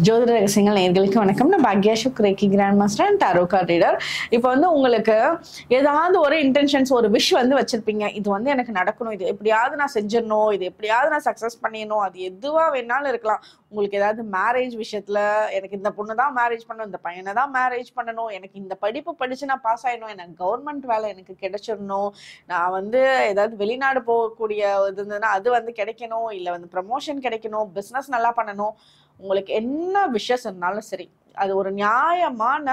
ஜோதிட ரகசியங்கள் நேர்களுக்கு வணக்கம் நான் பாக்யா சுக்ரேக்கி grand master and tarot card reader இப்போ வந்து உங்களுக்கு ஏதாவது ஒரு இன்டென்ஷன்ஸ் ஒரு விஷ் வந்து வச்சிருப்பீங்க இது வந்து எனக்கு நடக்கணும் இது எப்படியாவது நான் செஞ்சிடணும் இது எப்படியாவது நான் சக்ஸஸ் பண்ணிடணும் அது எதுவா வேணாலும் இருக்கலாம் உங்களுக்கு ஏதாவது மேரேஜ் விஷயத்துல எனக்கு இந்த பொண்ணு தான் மேரேஜ் பண்ணணும் இந்த பையனை தான் மேரேஜ் பண்ணணும் எனக்கு இந்த படிப்பு படிச்சு நான் பாஸ் ஆயிடணும் எனக்கு கவர்மெண்ட் வேலை எனக்கு கிடைச்சிடணும் நான் வந்து ஏதாவது வெளிநாடு போகக்கூடிய இது இருந்ததுன்னா அது வந்து கிடைக்கணும் இல்லை வந்து ப்ரமோஷன் கிடைக்கணும் பிஸ்னஸ் நல்லா பண்ணணும் உங்களுக்கு என்ன விஷஸ் இருந்தாலும் சரி அது ஒரு நியாயமான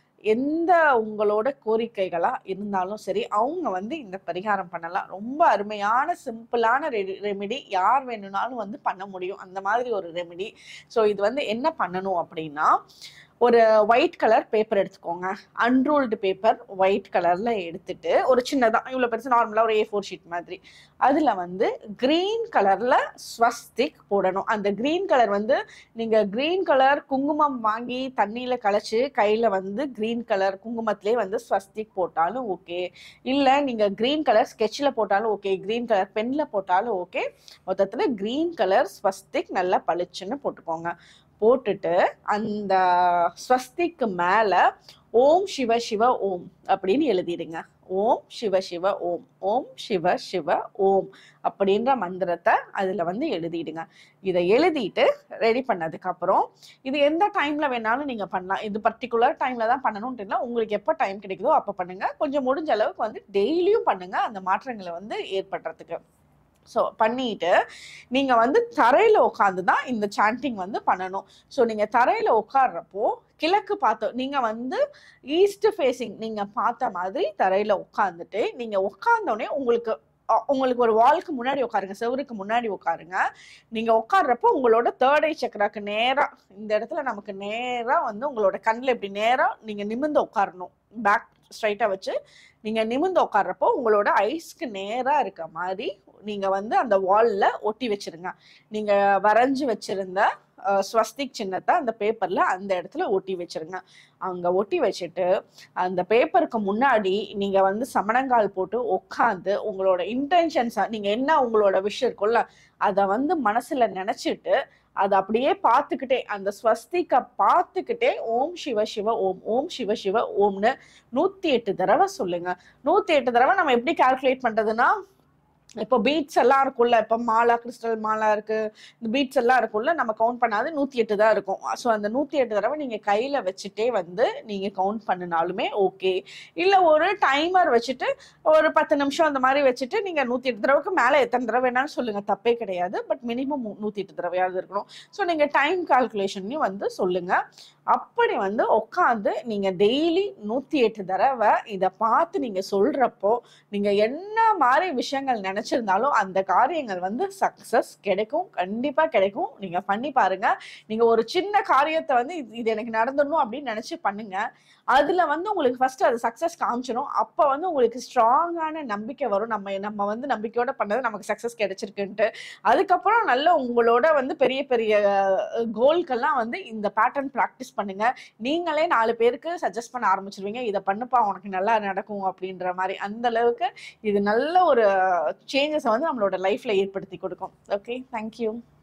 எந்த உங்களோட கோரிக்கைகளா இருந்தாலும் சரி அவங்க வந்து இந்த பரிகாரம் பண்ணலாம் ரொம்ப அருமையான சிம்பிளான ரெமெடி யார் வேணும்னாலும் வந்து பண்ண முடியும் அந்த மாதிரி ஒரு ரெமெடி ஸோ இது வந்து என்ன பண்ணணும் அப்படின்னா ஒரு ஒயிட் கலர் பேப்பர் எடுத்துக்கோங்க அன்ரூல்டு பேப்பர் ஒயிட் கலர்ல எடுத்துட்டு ஒரு சின்னதாக இவ்வளோ பெருசு நார்மலாக ஒரு ஏ ஃபோர் ஷீட் மாதிரி அதில் வந்து க்ரீன் கலர்ல ஸ்வஸ்திக் போடணும் அந்த க்ரீன் கலர் வந்து நீங்க க்ரீன் கலர் குங்குமம் வாங்கி தண்ணியில கலைச்சு கையில வந்து க்ரீன் கலர் குங்குமத்திலே வந்து ஸ்வஸ்திக் போட்டாலும் ஓகே இல்ல நீங்க க்ரீன் கலர் ஸ்கெட்ச்ல போட்டாலும் ஓகே க்ரீன் கலர் பென்ல போட்டாலும் ஓகே மொத்தத்துல க்ரீன் கலர் ஸ்வஸ்திக் நல்லா பளிச்சுன்னு போட்டுக்கோங்க போட்டுட்டு அந்த ஸ்வஸ்திக்கு மேல ஓம் சிவ சிவ ஓம் அப்படின்னு எழுதிடுங்க ஓம் சிவ சிவ ஓம் ஓம் சிவ சிவ ஓம் அப்படின்ற மந்திரத்தை அதுல வந்து எழுதிடுங்க இதை எழுதிட்டு ரெடி பண்ணதுக்கு அப்புறம் இது எந்த டைம்ல வேணாலும் நீங்க பண்ணலாம் இது பர்டிகுலர் டைம்ல தான் பண்ணணும்னு இல்லை உங்களுக்கு எப்போ டைம் கிடைக்குதோ அப்போ பண்ணுங்க கொஞ்சம் முடிஞ்ச அளவுக்கு வந்து டெய்லியும் பண்ணுங்க அந்த மாற்றங்களை வந்து ஏற்படுறதுக்கு ஸோ பண்ணிட்டு நீங்க வந்து தரையில உட்காந்து தான் இந்த சாண்டிங் வந்து பண்ணணும் ஸோ நீங்க தரையில உட்கார்றப்போ கிழக்கு பார்த்து நீங்க வந்து ஈஸ்ட் ஃபேஸிங் நீங்க பார்த்த மாதிரி தரையில உட்காந்துட்டு நீங்க உட்கார்ந்தோடனே உங்களுக்கு அ- உங்களுக்கு ஒரு வால்க்கு முன்னாடி உட்காருங்க செவருக்கு முன்னாடி உட்காருங்க நீங்க உட்கார்றப்போ உங்களோட தேர்ட் ஐ சக்கராக்கு நேரா இந்த இடத்துல நமக்கு நேரா வந்து உங்களோட கண்ணில் இப்படி நேரா நீங்க நிமிர்ந்து உட்காரணும் பேக் ஸ்ட்ரைட்டா வச்சு நீங்க நிமிர்ந்து உட்கார்றப்போ உங்களோட ஐஸ்க்கு நேரா இருக்க மாதிரி நீங்க வந்து அந்த வால்ல ஒட்டி வச்சிருங்க நீங்க வரைஞ்சு வச்சிருந்த அஹ், ஸ்வஸ்திக் சின்னத்தை அந்த பேப்பர்ல அந்த இடத்துல ஒட்டி வச்சிருங்க அங்க ஒட்டி வச்சுட்டு அந்த பேப்பருக்கு முன்னாடி நீங்க வந்து சமணங்கால் போட்டு உட்காந்து உங்களோட இன்டென்ஷன்ஸா நீங்க என்ன உங்களோட விஷயம் இருக்கும்ல அதை வந்து மனசுல நினைச்சிட்டு அதை அப்படியே பார்த்துக்கிட்டே அந்த ஸ்வஸ்திக்க பார்த்துக்கிட்டே ஓம் சிவ சிவ ஓம் ஓம் சிவ சிவ ஓம்னு நூத்தி எட்டு தடவை சொல்லுங்க நூத்தி எட்டு தடவை நம்ம எப்படி கால்குலேட் பண்றதுன்னா இப்போ பீட்ஸ் எல்லாம் இருக்கும்ல இப்போ மாலா கிறிஸ்டல் மாலா இருக்கு இந்த பீட்ஸ் எல்லாம் இருக்கும்ல நம்ம கவுண்ட் பண்ணாது நூத்தி எட்டு தான் இருக்கும் ஸோ அந்த நூத்தி எட்டு தடவை நீங்க கையில வச்சுட்டே வந்து நீங்க கவுண்ட் பண்ணினாலுமே ஓகே இல்ல ஒரு டைமர் வச்சுட்டு ஒரு பத்து நிமிஷம் அந்த மாதிரி வச்சுட்டு நீங்க நூத்தி எட்டு தடவைக்கு மேல எத்தனை தடவை வேணாலும் சொல்லுங்க தப்பே கிடையாது பட் மினிமம் நூத்தி எட்டு தடவையாவது இருக்கணும் ஸோ நீங்க டைம் கால்குலேஷன்லையும் வந்து சொல்லுங்க அப்படி வந்து உட்காந்து நீங்க டெய்லி நூத்தி எட்டு தடவை இதை பார்த்து நீங்க சொல்றப்போ நீங்க என்ன மாதிரி விஷயங்கள் நினைச்சிருந்தாலும் அந்த காரியங்கள் வந்து சக்சஸ் கிடைக்கும் கண்டிப்பா கிடைக்கும் நீங்க பண்ணி பாருங்க நீங்க ஒரு சின்ன காரியத்தை வந்து இது- இது எனக்கு நடந்துடணும் அப்படின்னு நினைச்சு பண்ணுங்க அதுல வந்து உங்களுக்கு ஃபர்ஸ்ட் அது சக்சஸ் காமிச்சிடும் அப்ப வந்து உங்களுக்கு ஸ்ட்ராங்கான நம்பிக்கை வரும் நம்ம நம்ம வந்து நம்பிக்கையோட பண்ணது நமக்கு சக்சஸ் கிடைச்சிருக்குன்ட்டு அதுக்கப்புறம் நல்ல உங்களோட வந்து பெரிய பெரிய கோல்கெல்லாம் வந்து இந்த பேட்டர்ன் ப்ராக்டிஸ் பண்ணுங்க நீங்களே நாலு பேருக்கு சஜஸ்ட் பண்ண ஆரம்பிச்சிருவீங்க இதை பண்ணுப்பா உனக்கு நல்லா நடக்கும் அப்படின்ற மாதிரி அந்த அளவுக்கு இது நல்ல ஒரு சேஞ்சஸை வந்து நம்மளோட லைஃப்ல ஏற்படுத்தி கொடுக்கும் ஓகே தேங்க்யூ